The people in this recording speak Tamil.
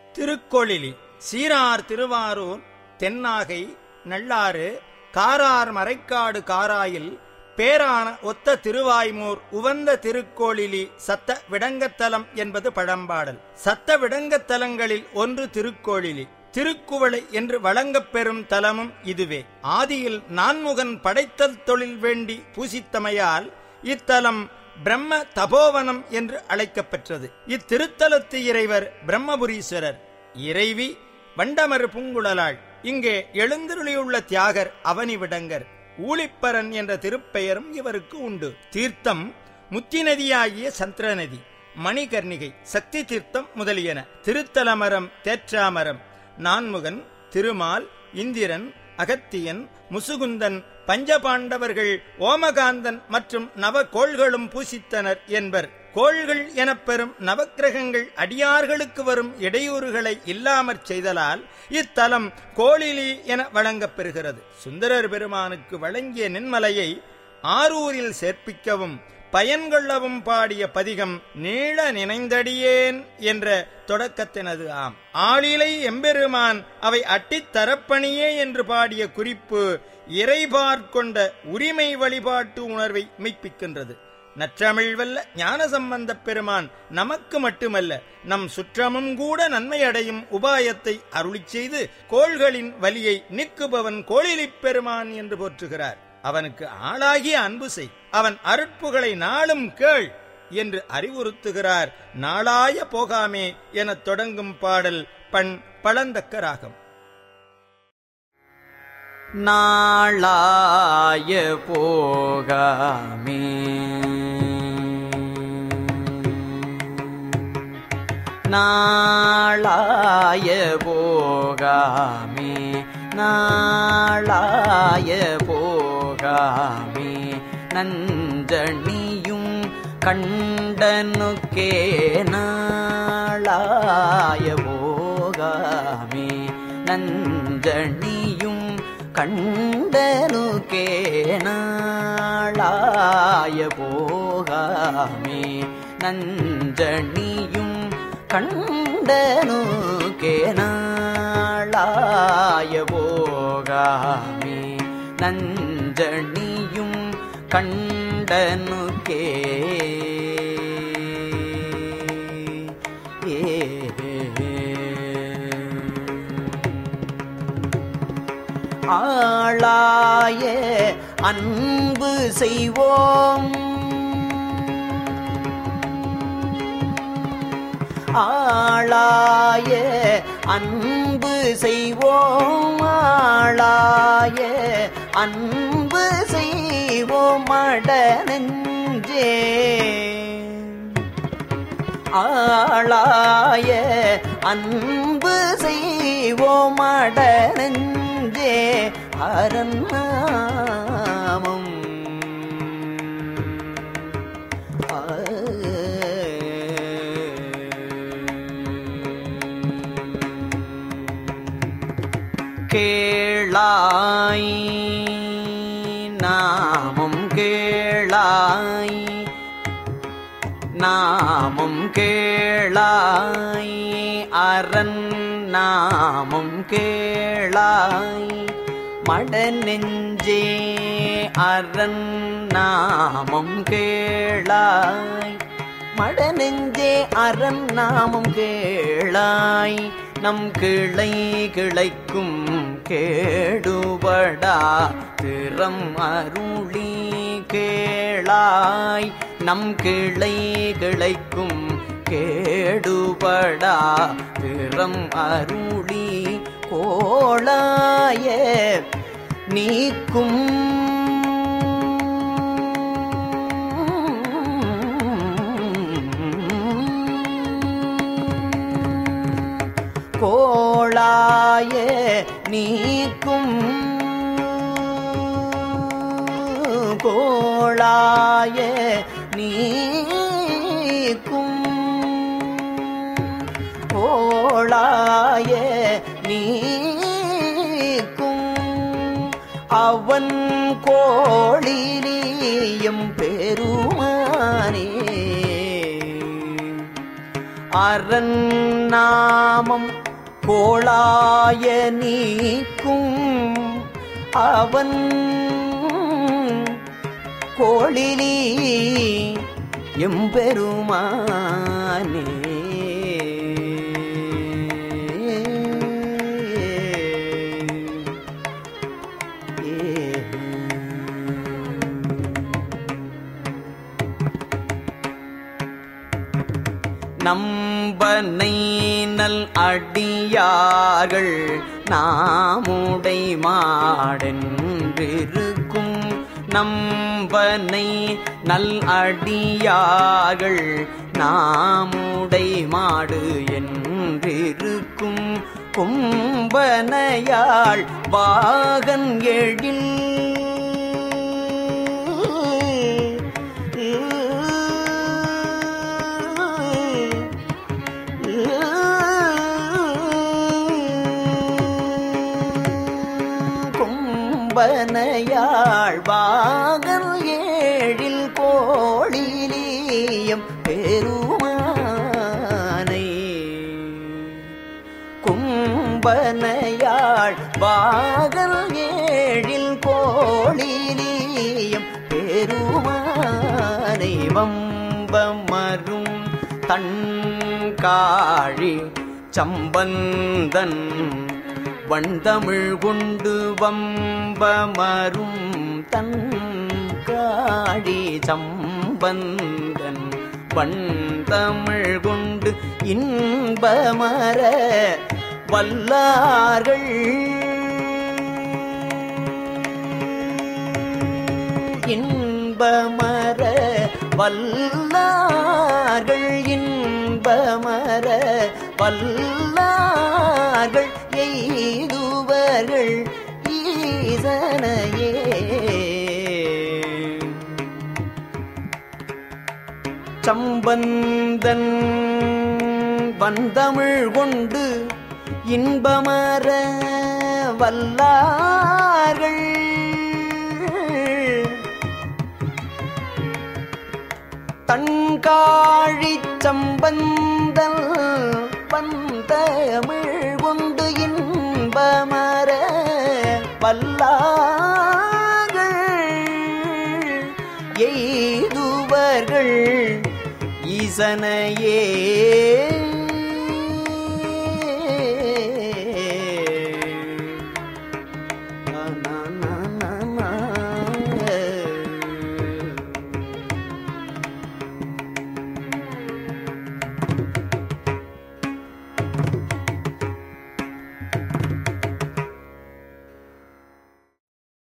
திருக்கொளிலி சீரார் திருவாரூர் தென்னாகை நல்லாறு காரார் மறைக்காடு காராயில் பேரான ஒத்த திருவாய்மூர் உவந்த திருக்கோளிலி சத்த விடங்கத்தலம் என்பது பழம்பாடல் சத்த விடங்கத்தலங்களில் ஒன்று திருக்கோளிலி திருக்குவளை என்று வழங்கப் பெறும் தலமும் இதுவே ஆதியில் நான்முகன் படைத்தல் தொழில் வேண்டி பூசித்தமையால் இத்தலம் பிரம்ம தபோவனம் என்று அழைக்கப்பெற்றது இத்திருத்தலத்து இறைவர் பிரம்மபுரீஸ்வரர் இறைவி வண்டமர் பூங்குழலாள் இங்கே எழுந்தருளியுள்ள தியாகர் அவனி விடங்கர் ஊழிப்பரன் என்ற திருப்பெயரும் இவருக்கு உண்டு தீர்த்தம் முத்தி நதியாகிய சந்திரநதி மணிகர்ணிகை சக்தி தீர்த்தம் முதலியன திருத்தலமரம் தேற்றாமரம் நான்முகன் திருமால் இந்திரன் அகத்தியன் முசுகுந்தன் பஞ்சபாண்டவர்கள் ஓமகாந்தன் மற்றும் நவகோள்களும் பூசித்தனர் என்பர் கோள்கள் எனப்பெறும் நவக்கிரகங்கள் அடியார்களுக்கு வரும் இடையூறுகளை இல்லாமற் செய்தலால் இத்தலம் கோளிலி என வழங்கப் பெறுகிறது சுந்தரர் பெருமானுக்கு வழங்கிய நின்மலையை ஆரூரில் சேர்ப்பிக்கவும் பயன்கொள்ளவும் பாடிய பதிகம் நீள நினைந்தடியேன் என்ற தொடக்கத்தினது ஆம் ஆளிலை எம்பெருமான் அவை அட்டித் தரப்பணியே என்று பாடிய குறிப்பு இறைபார்க்கொண்ட உரிமை வழிபாட்டு உணர்வை மெய்ப்பிக்கின்றது நற்றமிழ் வல்ல ஞானசம்பந்தப் பெருமான் நமக்கு மட்டுமல்ல நம் சுற்றமும் கூட நன்மை அடையும் உபாயத்தை அருளிச் செய்து கோள்களின் வலியை நீக்குபவன் கோளிலிப் பெருமான் என்று போற்றுகிறார் அவனுக்கு ஆளாகிய அன்பு செய் அவன் அருட்புகளை நாளும் கேள் என்று அறிவுறுத்துகிறார் நாளாய போகாமே எனத் தொடங்கும் பாடல் பண் பழந்தக்க ராகம் நாளாய போகாமே நாளாய போகாமே நாளாய போகாமே நஞ்சணியும் கண்டனுக்கே நாளாய போகாமே நஞ்சணியும் கண்டனுக்கே நாளாய போகாமே நஞ்சணியும் கண்டனுக்கே நாளாய போகாமே நஞ்சணியும் கண்டனுக்கே ஆளாய அன்பு செய்வோம் ஆளாய அன்பு செய்வோம் ஆளாய அன்பு செய்வோம் அட நெஞ்சே ஆளாய அன்பு செய்வோம் அட நெஞ்சே அரநாமம் கேளாய் நாமம் கேளாய் நாமம் கேளாய் அரண் நாமம் கேளாய் மட நெஞ்சே அரண் நாமம் கேளாய் மட நெஞ்சே அரண் நாமம் கேளாய் நம் கிளை கிளைக்கும் கேடுபடா திறம் அருளி கேளாய் நம் கிளை கிளைக்கும் கேடுபடா திறம் அருளி கோளாய நீக்கும் கோளாய நீக்கும் கோளாய நீக்கும் கோளாய நீக்கும் அவன் கோழிலியம் பெருமானே அரண் நாமம் கோளாய நீக்கும் அவன் கோளிலி எம்பெருமானே நம்பனை நல் அடியார்கள் நாமுடை மாடென்றிருக்கும் நம்பனை நல் அடியார்கள் நாமுடை மாடு என்றிருக்கும் கும்பனையாள் பாகன் எழில் கும்பனையாள் பாகல் ஏழில் கோழிலியம் பெருமானை கும்பனையாள் பாகல் ஏழில் கோழிலியம் பெருமானை வம்பமரும் தன்காழி சம்பந்தன் வண்தமிழ் கொண்டு வம்பமரும் தன் காழி சம்பந்தன் வண்தமிழ் கொண்டு இன்பமர வல்லார்கள் இன்பமர வல்லார்கள் இன்பமர வல்லார்கள் எய்துவர்கள் ஈசனையே சம்பந்தன் வந்தமிழ் கொண்டு இன்பமர வல்லார்கள் தன்காழி சம்பந்தல் வந்தமிழ் கொண்டு இன்பமர வல்லார்கள் எய்துவர்கள் ஈசனையே